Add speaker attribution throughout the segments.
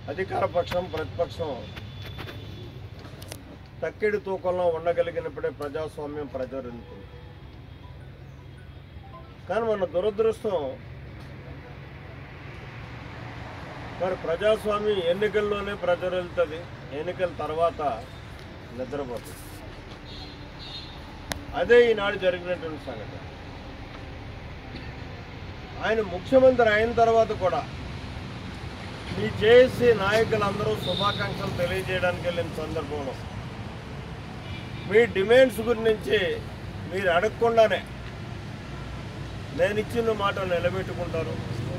Speaker 1: అధికార పక్షం ప్రతిపక్షం తక్కిడి తూకంలో ఉండగలిగినప్పుడే ప్రజాస్వామ్యం ప్రజరింటుంది కానీ మన దురదృష్టం మరి ప్రజాస్వామ్యం ఎన్నికల్లోనే ప్రజరెళ్తుంది ఎన్నికల తర్వాత నిద్రపోతుంది అదే ఈనాడు జరిగినటువంటి సంగతి ఆయన ముఖ్యమంత్రి అయిన తర్వాత కూడా ఈ జేఏసీ నాయకులందరూ శుభాకాంక్షలు తెలియజేయడానికి వెళ్ళిన సందర్భంలో మీ డిమాండ్స్ గురించి మీరు అడగకుండానే నేను ఇచ్చిన మాట నిలబెట్టుకుంటారు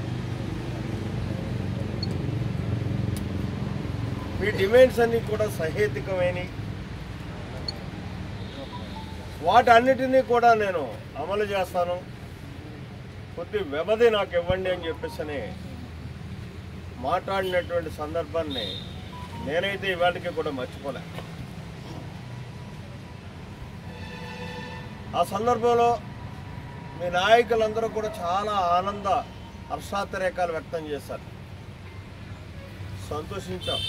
Speaker 1: మీ డిమాండ్స్ అన్నీ కూడా సహేతుకమైనవి వాటన్నిటినీ కూడా నేను అమలు చేస్తాను కొద్ది వ్యవధి నాకు ఇవ్వండి అని చెప్పేసి అని మాట్లాడినటువంటి సందర్భాన్ని నేనైతే ఇవాటికి కూడా మర్చిపోలే ఆ సందర్భంలో మీ నాయకులందరూ కూడా చాలా ఆనంద హర్షాతిరేకాలు వ్యక్తం చేశారు సంతోషించాం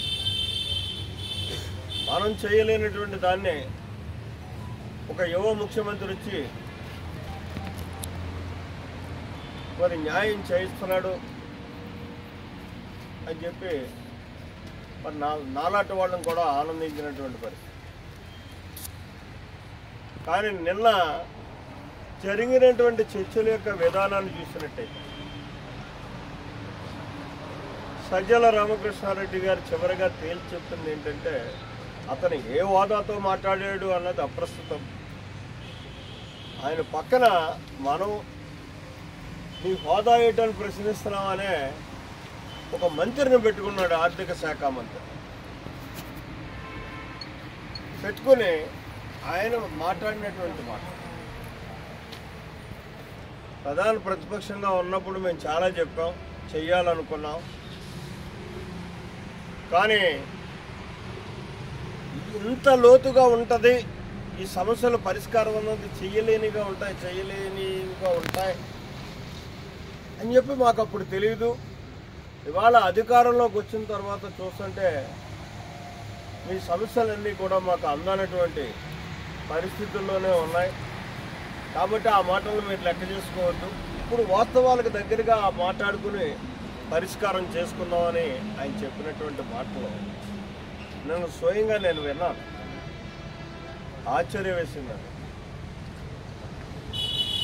Speaker 1: మనం చేయలేనటువంటి దాన్ని ఒక యువ ముఖ్యమంత్రి వచ్చి మరి న్యాయం చేయిస్తున్నాడు అని చెప్పి మరి నా నాలాంటి వాళ్ళని కూడా ఆనందించినటువంటి పరిస్థితి కానీ నిన్న జరిగినటువంటి చర్చల యొక్క విధానాన్ని చూసినట్టయితే సజ్జల రామకృష్ణారెడ్డి గారు చివరిగా తేల్చి చెప్తుంది ఏంటంటే అతను ఏ హోదాతో మాట్లాడాడు అన్నది అప్రస్తుతం ఆయన పక్కన మనం నీ హోదా ఏంటని ప్రశ్నిస్తున్నామనే ఒక మంత్రిని పెట్టుకున్నాడు ఆర్థిక శాఖ మంత్రి పెట్టుకుని ఆయన మాట్లాడినటువంటి మాట ప్రధాన ప్రతిపక్షంగా ఉన్నప్పుడు మేము చాలా చెప్పాం చెయ్యాలనుకున్నాం కానీ ఇంత లోతుగా ఉంటుంది ఈ సమస్యల పరిష్కారం అన్నది చెయ్యలేనిగా ఉంటాయి చేయలేనిగా ఉంటాయి అని చెప్పి మాకు అప్పుడు తెలియదు ఇవాళ అధికారంలోకి వచ్చిన తర్వాత చూస్తుంటే మీ సమస్యలన్నీ కూడా మాకు అందనటువంటి పరిస్థితుల్లోనే ఉన్నాయి కాబట్టి ఆ మాటలు మీరు లెక్క చేసుకోవద్దు ఇప్పుడు వాస్తవాలకు దగ్గరగా మాట్లాడుకుని పరిష్కారం చేసుకుందామని ఆయన చెప్పినటువంటి మాటలు నేను స్వయంగా నేను విన్నాను ఆశ్చర్యం వేసింది నాకు.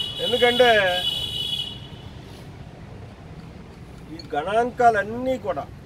Speaker 1: ఎందుకంటే ఈ గణాంకాలన్నీ కూడా